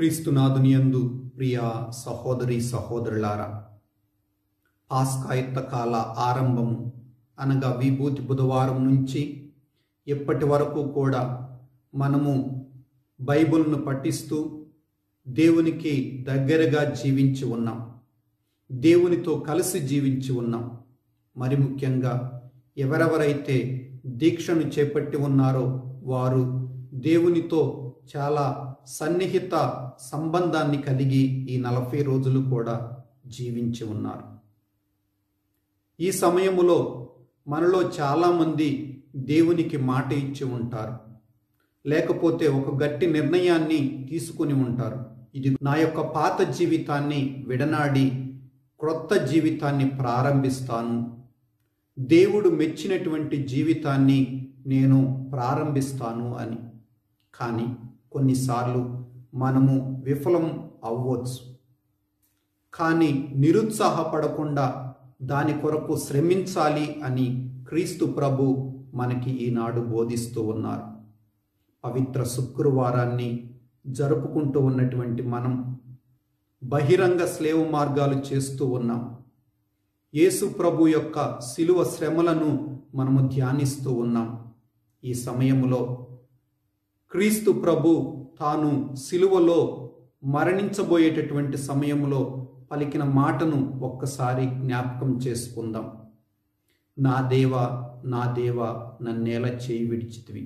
క్రీస్తునాథుని యందు ప్రియ సహోదరి సహోదరులారా పాస్కాయుక్త కాల ఆరంభము అనగా విభూతి బుధవారం నుంచి ఎప్పటి వరకు కూడా మనము బైబిల్ను పఠిస్తూ దేవునికి దగ్గరగా జీవించి ఉన్నాం దేవునితో కలిసి జీవించి ఉన్నాం మరి ముఖ్యంగా ఎవరెవరైతే దీక్షను చేపట్టి ఉన్నారో వారు దేవునితో చాలా సన్నిహిత సంబంధాన్ని కలిగి ఈ నలభై రోజులు కూడా జీవించి ఉన్నారు ఈ సమయములో మనలో చాలామంది దేవునికి మాట ఇచ్చి ఉంటారు లేకపోతే ఒక గట్టి నిర్ణయాన్ని తీసుకుని ఉంటారు ఇది నా యొక్క పాత జీవితాన్ని విడనాడి క్రొత్త జీవితాన్ని ప్రారంభిస్తాను దేవుడు మెచ్చినటువంటి జీవితాన్ని నేను ప్రారంభిస్తాను అని కానీ కొన్నిసార్లు మనము విఫలం అవ్వచ్చు కానీ నిరుత్సాహపడకుండా దాని కొరకు శ్రమించాలి అని క్రీస్తు ప్రభు మనకి ఈనాడు బోధిస్తూ ఉన్నారు పవిత్ర శుక్రవారాన్ని జరుపుకుంటూ ఉన్నటువంటి మనం బహిరంగ స్లేవ మార్గాలు చేస్తూ ఉన్నాం యేసు ప్రభు యొక్క శిలువ శ్రమలను మనము ధ్యానిస్తూ ఉన్నాం ఈ సమయంలో క్రీస్తు ప్రభు తాను శిలువలో మరణించబోయేటటువంటి సమయంలో పలికిన మాటను ఒక్కసారి జ్ఞాపకం చేసుకుందాం నా దేవ నా దేవ నన్నేల చేయి విడిచితివి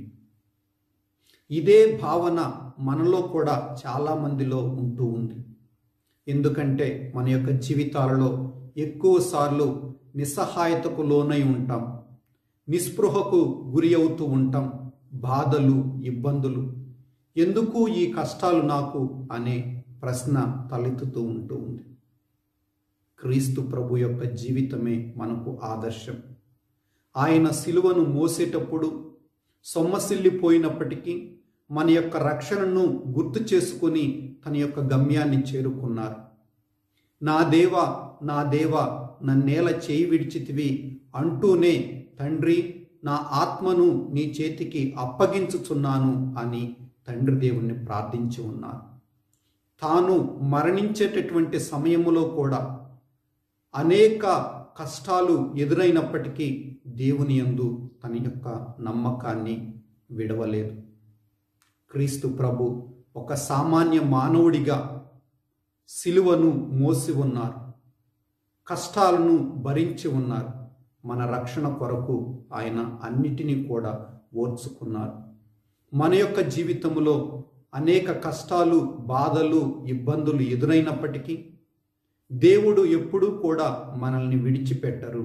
ఇదే భావన మనలో కూడా చాలామందిలో ఉంటూ ఉంది ఎందుకంటే మన యొక్క జీవితాలలో ఎక్కువ సార్లు నిస్సహాయతకు లోనై ఉంటాం నిస్పృహకు గురి అవుతూ ఉంటాం బాధలు ఇబ్బందులు ఎందుకు ఈ కష్టాలు నాకు అనే ప్రశ్న తలెత్తుతూ ఉంటూ ఉంది క్రీస్తు ప్రభు యొక్క జీవితమే మనకు ఆదర్శం ఆయన శిలువను మోసేటప్పుడు సొమ్మసిల్లిపోయినప్పటికీ మన యొక్క రక్షణను గుర్తు చేసుకుని తన యొక్క గమ్యాన్ని చేరుకున్నారు నా దేవ నా దేవ నన్నేల చేయి విడిచితివి అంటూనే తండ్రి నా ఆత్మను నీ చేతికి అప్పగించుచున్నాను అని తండ్రి దేవుణ్ణి ప్రార్థించి ఉన్నారు తాను మరణించేటటువంటి సమయములో కూడా అనేక కష్టాలు ఎదురైనప్పటికీ దేవుని యందు తన యొక్క నమ్మకాన్ని విడవలేదు క్రీస్తు ప్రభు ఒక సామాన్య మానవుడిగా సిలువను మోసి ఉన్నారు కష్టాలను భరించి ఉన్నారు మన రక్షణ కొరకు ఆయన అన్నిటినీ కూడా ఓర్చుకున్నారు మన యొక్క జీవితంలో అనేక కష్టాలు బాధలు ఇబ్బందులు ఎదురైనప్పటికీ దేవుడు ఎప్పుడూ కూడా మనల్ని విడిచిపెట్టరు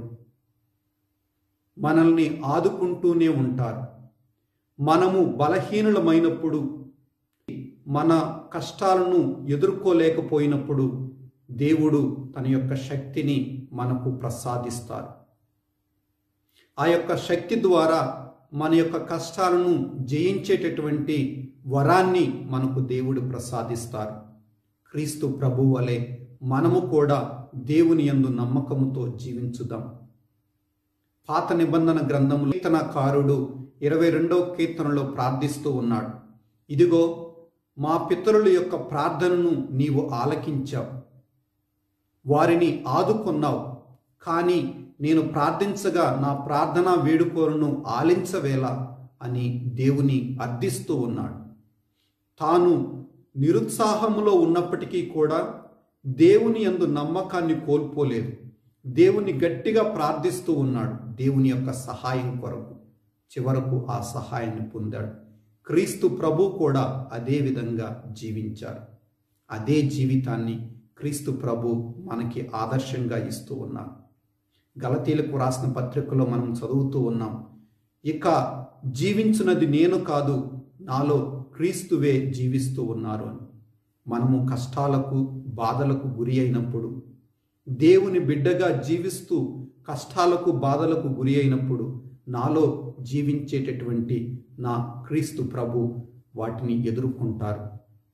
మనల్ని ఆదుకుంటూనే ఉంటారు మనము బలహీనులమైనప్పుడు మన కష్టాలను ఎదుర్కోలేకపోయినప్పుడు దేవుడు తన యొక్క శక్తిని మనకు ప్రసాదిస్తారు ఆ యొక్క శక్తి ద్వారా మన యొక్క కష్టాలను జయించేటటువంటి వరాన్ని మనకు దేవుడు ప్రసాదిస్తారు క్రీస్తు ప్రభు వలె మనము కూడా దేవుని యందు నమ్మకముతో జీవించుదాం పాత నిబంధన గ్రంథములు కీర్తనకారుడు ఇరవై రెండవ కీర్తనలో ప్రార్థిస్తూ ఉన్నాడు ఇదిగో మా పితరుల యొక్క ప్రార్థనను నీవు ఆలకించావు వారిని ఆదుకున్నావు కానీ నేను ప్రార్థించగా నా ప్రార్థనా వేడుకోలను ఆలించవేలా అని దేవుని అర్థిస్తూ ఉన్నాడు తాను నిరుత్సాహములో ఉన్నప్పటికీ కూడా దేవుని యందు నమ్మకాన్ని కోల్పోలేదు దేవుని గట్టిగా ప్రార్థిస్తూ ఉన్నాడు దేవుని యొక్క సహాయం కొరకు చివరకు ఆ సహాయాన్ని పొందాడు క్రీస్తు ప్రభు కూడా అదే విధంగా జీవించారు అదే జీవితాన్ని క్రీస్తు ప్రభు మనకి ఆదర్శంగా ఇస్తూ ఉన్నారు గలతీలకు రాసిన పత్రికలో మనం చదువుతూ ఉన్నాం ఇక జీవించున్నది నేను కాదు నాలో క్రీస్తువే జీవిస్తూ ఉన్నారు అని మనము కష్టాలకు బాధలకు గురి అయినప్పుడు దేవుని బిడ్డగా జీవిస్తూ కష్టాలకు బాధలకు గురి అయినప్పుడు నాలో జీవించేటటువంటి నా క్రీస్తు ప్రభు వాటిని ఎదుర్కొంటారు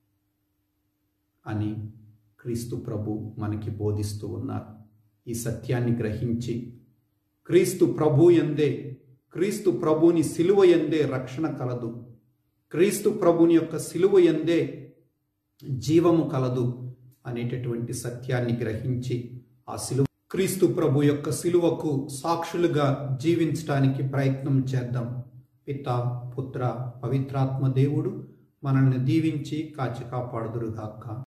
అని క్రీస్తు ప్రభు మనకి బోధిస్తూ ఉన్నారు ఈ సత్యాన్ని గ్రహించి క్రీస్తు ప్రభు ఎందే క్రీస్తు ప్రభుని సిలువ ఎందే రక్షణ కలదు క్రీస్తు ప్రభుని యొక్క సిలువ ఎందే జీవము కలదు అనేటటువంటి సత్యాన్ని గ్రహించి ఆ సిలువ క్రీస్తు ప్రభు యొక్క సిలువకు సాక్షులుగా జీవించడానికి ప్రయత్నం చేద్దాం పిత పుత్ర పవిత్రాత్మ దేవుడు మనల్ని దీవించి కాచి కాపాడుదురుగాక